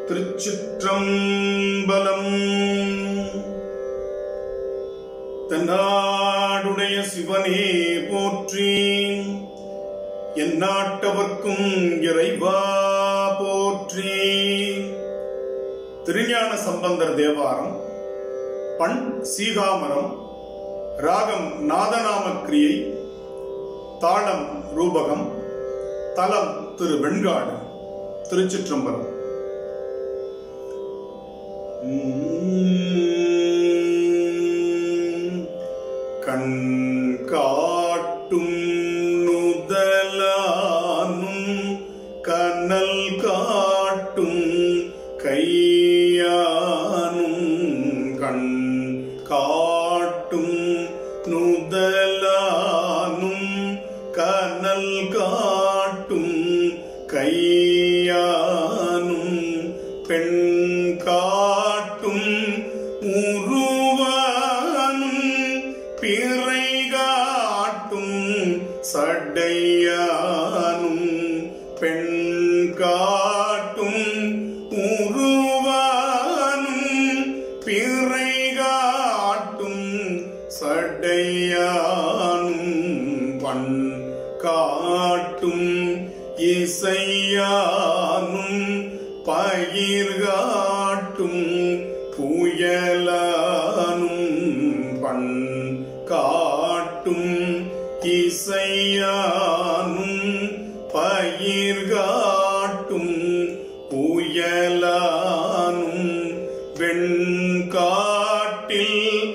திருச்சிற்றம்பலம் தென்னாடுடைய சிவனே போற்றி எந்நாட்டவர்க்கும் இறைவா போற்றி திருஞான சம்பந்தர் தேவாரம் பண் சீகாமரம் ராகம் நாதநாம கிரியை தாளம் ரூபகம் தலம் திரு வெண்காடு திருச்சிற்றம்பலம் உம் கண் காட்டும் நுதலானும் கனல் காட்டும் கையானும் கண் காட்டும் நுதலானும் கனல் காட்டும் கையானும் பெண் காட்டும் உருவானும் பிறை காட்டும் சடையானும் பெண் காட்டும் உருவானும் பிறை காட்டும் சடையானும் பண் காட்டும் இசையானும் பயிர் காட்டும் புயலானும் பண் காட்டும் இசையானும் பயிர் காட்டும் புயலானும் வெண்காட்டில்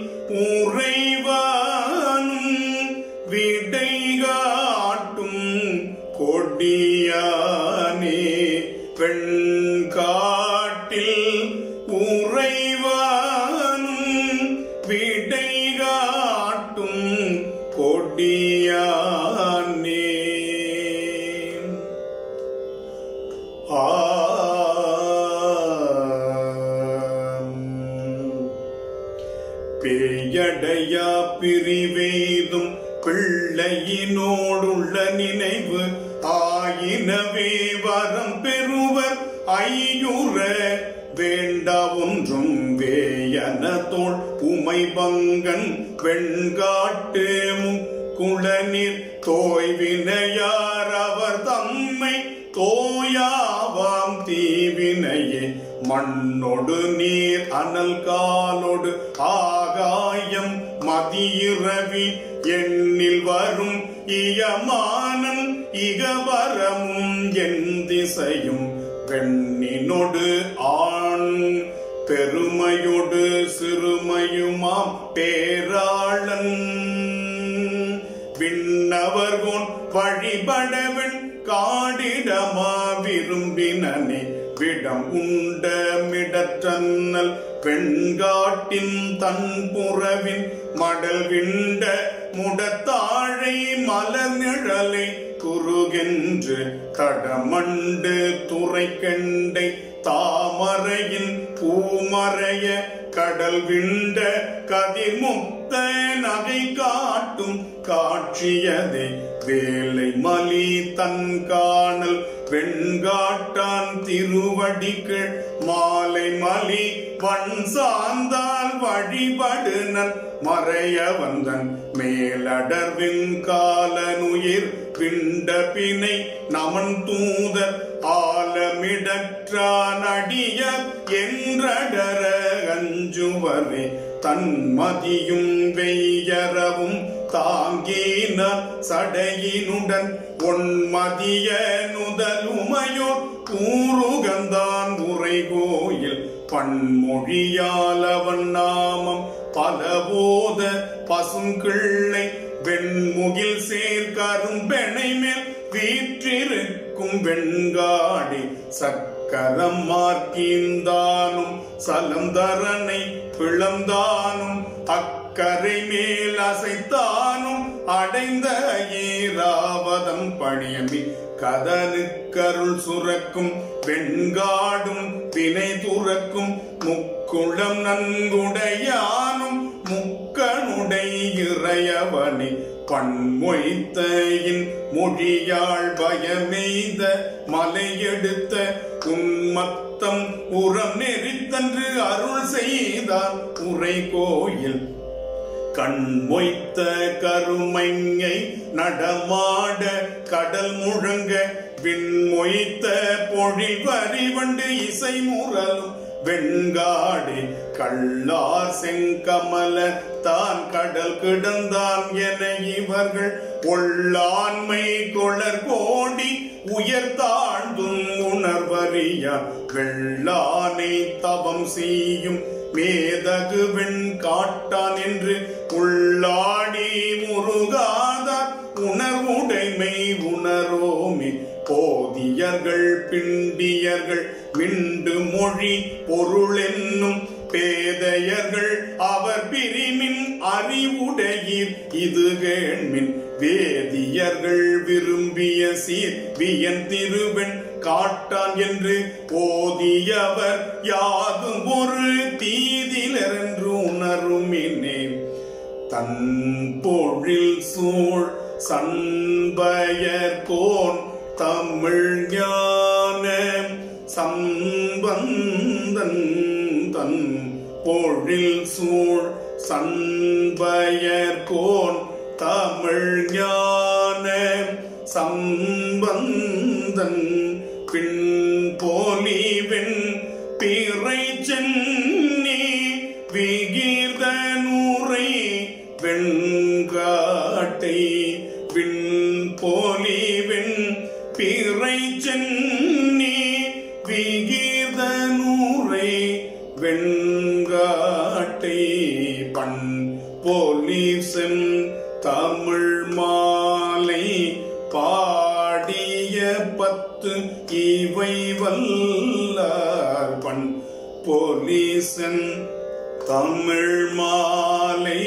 உறைவானும் விடை காட்டும் கொடியானே வெண்காட்டில் உறைவானும் விடை காட்டும் கொடியானே ஆம். பேயடையா பிரிவேதும் பிள்ளையினோடுள்ள நினைவு ஆயினவே வரம் பெறுவர் ஐயுற வேண்டா ஒன்றும் வேயன தோள் உமை பங்கன் வெண்காட்டு குளநீர் தோய்வினையார் அவர் தம்மை தோயாவாம் தீவினையே மண்ணொடு நீர் அனல் காலொடு ஆகாயம் மதியிரவி எண்ணில் வரும் இயமானன் இகவரமும் என் திசையும் பெண்ணினொடு ஆண் பெருமையொடு சிறுமையுமாம் பேராளன் விண்ணவர்கோன் வழிபடவன் காடிடமா விரும்பினனே விடம் உண்ட மிடற்றன்னல் பெண்காட்டின் தன்புறவின் மடல் விண்ட முடத்தாழை மலர் நிழலை குறுகென்று கடமண்டு துறைக்கண்டை தாமரையின் பூமறைய கடல் விண்ட கதிர்முக்த நகை காட்டும் காட்சியதே வேலை மலி தன் காணல் வெண்காட்டான் திருவடிகள் மாலை மலி வன் சார்ந்தால் வழிபடுனன் மறைய வந்தன் மேலடர்வின் காலனுயிர் பிண்ட பிணை நமன் தூதர் ஆலமிடற்றான் அடிய என்றடர அஞ்சுவரே தன்மதியும் வெய்யரவும் தாங்கீன சடையினுடன் ஒன்மதிய நுதலுமையோ கூறுகந்தான் உரை கோயில் பன்மொழியால் அவன் நாமம் பலபோத பசுங்கிள்ளை வெண்முகில் சேர் கரும்பெணை மேல் வீற்றிருக்கும் வெண்காடி சக்கரம் மார்க்கீந்தானும் சலந்தரனை பிளந்தானும் அக்கரை மேல் அசைத்தானும் அடைந்த ஈராவதம் பணியமி கதனுக்கருள் சுரக்கும் வெண்காடும் வினை துறக்கும் முக்குளம் நன்குடையானும் முக்கனுடை இறையவனே பன்மொய்த்தையின் மொழியாள் பயமெய்த மலையெடுத்த உன் மத்தம் உரம் நெறித்தன்று அருள் செய்தார் உரை கோயில் கண் மொய்த்த கருமைஞை நடமாட கடல் முழங்க விண்மொய்த்த பொழில் வரிவண்டு இசை முரலும் வெண்காடு கள்ளார் செங்கமல தான் கடல் கிடந்தான் என இவர்கள் ஒள்ளாண்மை கொளர் கோடி உயர் தாழ்ந்தும் உணர்வறிய வெள்ளானை தவம் செய்யும் மேதகு வெண் காட்டான் என்று உள்ளாடி முருகாதார் உணர்வுடைமை உணரோமே போதியர்கள் பிண்டியர்கள் மிண்டு மொழி பொருள் என்னும் பேதையர்கள் அவர் பிரிமின் அறிவுடையீர் இது கேள்மின் வேதியர்கள் விரும்பிய சீர் வியன் திருவெண் காட்டான் என்று ஓதியவர் யாதும் ஒரு தீதிலென்று உணருமினே தன் பொழில் சூழ் சண்பயர் கோன் தமிழ் ஞான சம்பந்தன் தன் பொழில் சூழ் சண்பயர் கோன் தமிழ் ஞான சம்பந்தன் பின் போலிவெண் பிறை சென்னி விகிர்த நூரை வெண்காட்டை விண் போலிவெண் பிறை சென்னி விகிர்த நூரை வெண்காட்டை பண் போலீசன் தமிழ் மாலை பாடிய பத்து இவை வல்லார் பண் போலீசன் தமிழ் மாலை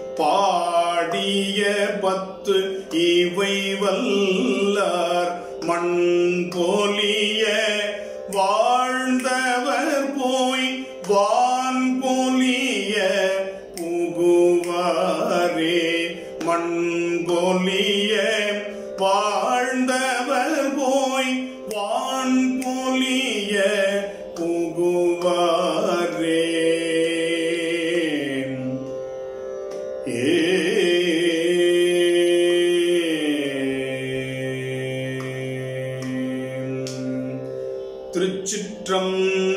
பாடிய பத்து இவை வல்லார் மண் போலிய வாழ்ந்தவர் போய் வான் போலிய புகுவாரே மண் போலிய வாழ்ந்தவர் போய் வான் போலிய புகுவாரே ஏ திருச்சிற்றம்பலம்